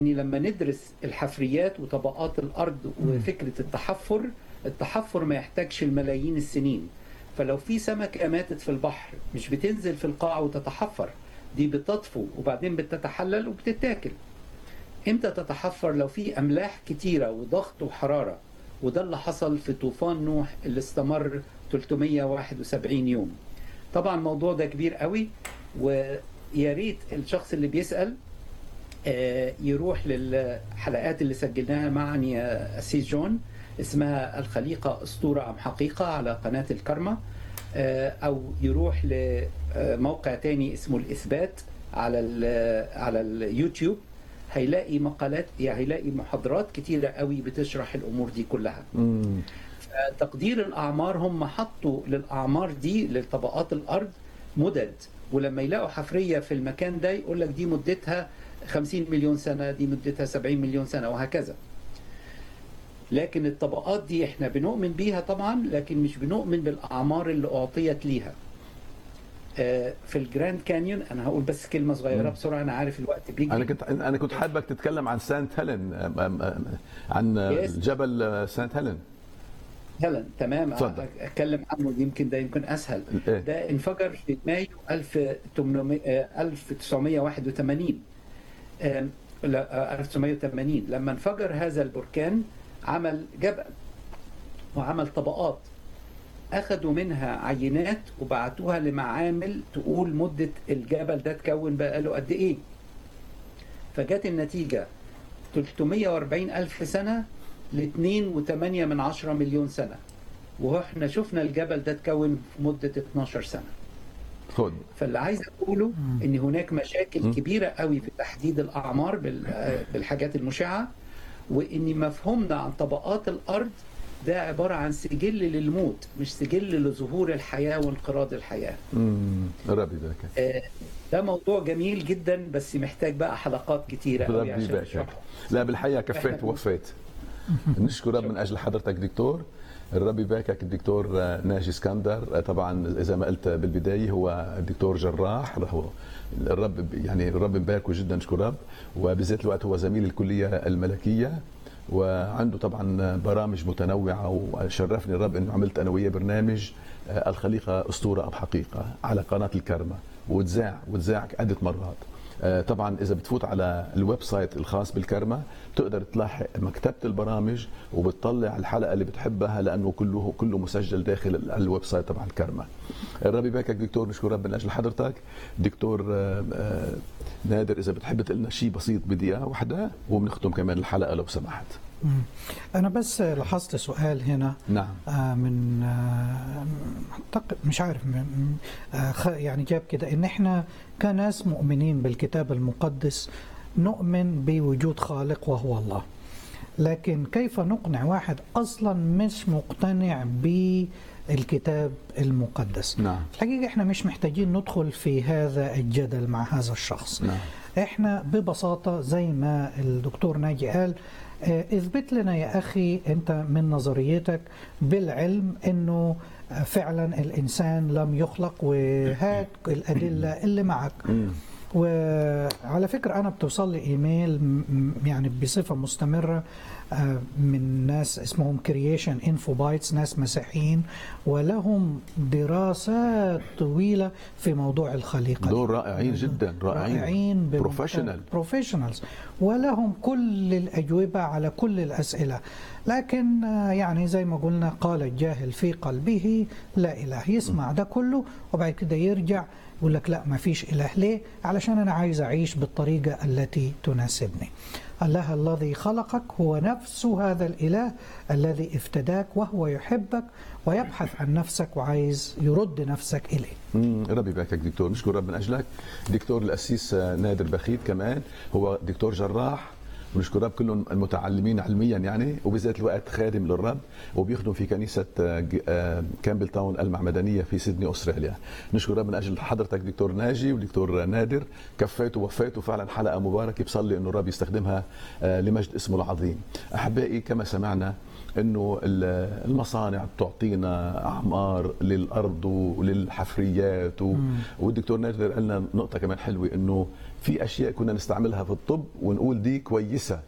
إن لما ندرس الحفريات وطبقات الأرض وفكرة التحفر التحفر ما يحتاجش الملايين السنين فلو في سمكة ماتت في البحر مش بتنزل في القاع وتتحفر دي بتطفو وبعدين بتتحلل وبتتاكل امتى تتحفر لو في املاح كتيره وضغط وحراره وده اللي حصل في طوفان نوح اللي استمر 371 يوم طبعا الموضوع ده كبير قوي ويا ريت الشخص اللي بيسال آه، يروح للحلقات اللي سجلناها معا يا أسيس جون اسمها الخليقة أسطورة أم حقيقة على قناة الكرمة آه، أو يروح لموقع تاني اسمه الإثبات على ال- على اليوتيوب هيلاقي مقالات يعني هيلاقي محاضرات كتيرة قوي بتشرح الأمور دي كلها مم. تقدير الأعمار هم حطوا للأعمار دي لطبقات الأرض مدد ولما يلاقوا حفرية في المكان ده يقول لك دي مدتها 50 مليون سنة دي مدتها 70 مليون سنة وهكذا لكن الطبقات دي احنا بنؤمن بيها طبعا لكن مش بنؤمن بالأعمار اللي أعطيت ليها آه، في الجراند كانيون انا هقول بس كلمه صغيره مم. بسرعه انا عارف الوقت بيجري انا كنت انا كنت حابك تتكلم عن سانت هيلين أم- أم- أم- عن Yes. جبل سانت هيلين هلا تمام اتفضل. اتكلم عنه يمكن ده يمكن اسهل إيه؟ ده انفجر في مايو 1800 آه، 1981 آم، لا، آه، 1980 لما انفجر هذا البركان عمل جبل وعمل طبقات اخذوا منها عينات وبعتوها لمعامل تقول مدة الجبل ده اتكون بقى له قد ايه فجت النتيجة 340 ألف سنة ل 2.8 من عشرة مليون سنة واحنا شفنا الجبل ده اتكون في مدة 12 سنة خد فاللي عايز اقوله ان هناك مشاكل م. كبيره قوي في تحديد الاعمار بال- آه، بالحاجات المشعه وان مفهومنا عن طبقات الارض ده عباره عن سجل للموت مش سجل لظهور الحياه وانقراض الحياه مم. ربي يبارك آه، ده موضوع جميل جدا بس محتاج بقى حلقات كتيره قوي ربي عشان يبارك نشرحه لا بالحقيقه كفيت إحنا- ووفيت نشكر رب من اجل حضرتك دكتور الرب يباركك الدكتور ناجي اسكندر طبعا زي ما قلت بالبدايه هو دكتور جراح هو الرب يعني الرب مباركه جدا نشكر رب وبذات الوقت هو زميل الكليه الملكيه وعنده طبعا برامج متنوعه وشرفني الرب انه عملت انا وياه برنامج آه، الخليقه اسطوره ام حقيقه على قناه الكرمه وتذاع وتذاع عده مرات آه، طبعا اذا بتفوت على الويب سايت الخاص بالكرمه بتقدر تلاحق مكتبه البرامج وبتطلع الحلقه اللي بتحبها لانه كله كله مسجل داخل ال- الويب سايت تبع الكرمه الرب يباركك دكتور نشكر رب من اجل حضرتك دكتور آه، آه، نادر اذا بتحب تقول لنا شيء بسيط بدقيقه واحده وبنختم كمان الحلقه لو سمحت مم. أنا بس لاحظت سؤال هنا نعم آه، من آه، أعتقد مش عارف من- آه، خ- يعني جاب كده إن إحنا كناس مؤمنين بالكتاب المقدس نؤمن بوجود خالق وهو الله لكن كيف نقنع واحد أصلا مش مقتنع بالكتاب المقدس نعم الحقيقة إحنا مش محتاجين ندخل في هذا الجدل مع هذا الشخص نعم احنا ببساطة زي ما الدكتور ناجي قال اه، اثبت لنا يا اخي انت من نظريتك بالعلم انه فعلا الانسان لم يخلق وهات الادله اللي معك مم. وعلى فكرة أنا بتوصل لي إيميل م- م- يعني بصفة مستمرة آه، من ناس اسمهم كرييشن انفو بايتس ناس مسيحيين ولهم دراسات طويلة في موضوع الخليقة دول رائعين جدا رائعين رائعين بروفيشنال بروفيشنالز ولهم كل الأجوبة على كل الأسئلة لكن آه، يعني زي ما قلنا قال الجاهل في قلبه لا إله يسمع ده كله وبعد كده يرجع يقول لك لا ما فيش إله ليه علشان أنا عايز أعيش بالطريقة التي تناسبني الله الذي خلقك هو نفس هذا الإله الذي افتداك وهو يحبك ويبحث عن نفسك وعايز يرد نفسك إليه مم، ربي يباركك دكتور نشكر رب من اجلك دكتور الاسيس آه، نادر بخيت كمان هو دكتور جراح ونشكر رب كلهم المتعلمين علميا يعني وبذات الوقت خادم للرب وبيخدم في كنيسه آه، ج- آه، كامبل تاون المعمدانيه في سيدني استراليا نشكر رب من اجل حضرتك دكتور ناجي ودكتور نادر كفيتوا ووفيتوا فعلا حلقه مباركه بصلي انه الرب يستخدمها آه، لمجد اسمه العظيم احبائي كما سمعنا انه ال- المصانع بتعطينا اعمار للارض وللحفريات و... والدكتور نادر قال لنا نقطه كمان حلوه انه في اشياء كنا نستعملها في الطب ونقول دي كويسه